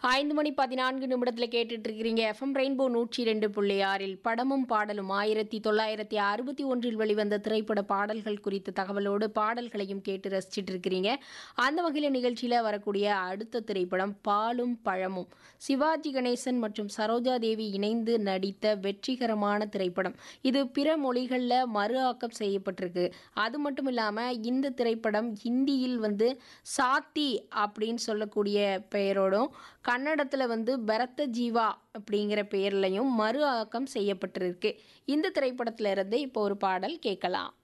ஐந்து மணி பதினான்கு நிமிடத்தில் கேட்டுட்டு இருக்கிறீங்க எஃப்எம் ரெயின்போ நூற்றி ரெண்டு புள்ளி ஆறில் படமும் பாடலும் ஆயிரத்தி தொள்ளாயிரத்தி அறுபத்தி ஒன்றில் வெளிவந்த திரைப்பட பாடல்கள் குறித்த தகவலோடு பாடல்களையும் கேட்டு ரசிச்சிட்டு இருக்கிறீங்க அந்த வகையில் நிகழ்ச்சியில் வரக்கூடிய அடுத்த திரைப்படம் பாலும் பழமும் சிவாஜி கணேசன் மற்றும் சரோஜா தேவி இணைந்து நடித்த வெற்றிகரமான திரைப்படம் இது பிற மொழிகளில் மறு ஆக்கம் செய்யப்பட்டிருக்கு அது மட்டும் இல்லாமல் இந்த திரைப்படம் ஹிந்தியில் வந்து சாத்தி அப்படின்னு சொல்லக்கூடிய பெயரோடும் கன்னடத்தில் வந்து பரத ஜீவா அப்படிங்கிற பெயர்லையும் மறு ஆக்கம் செய்யப்பட்டிருக்கு இந்த திரைப்படத்துல இருந்து இப்போ ஒரு பாடல் கேட்கலாம்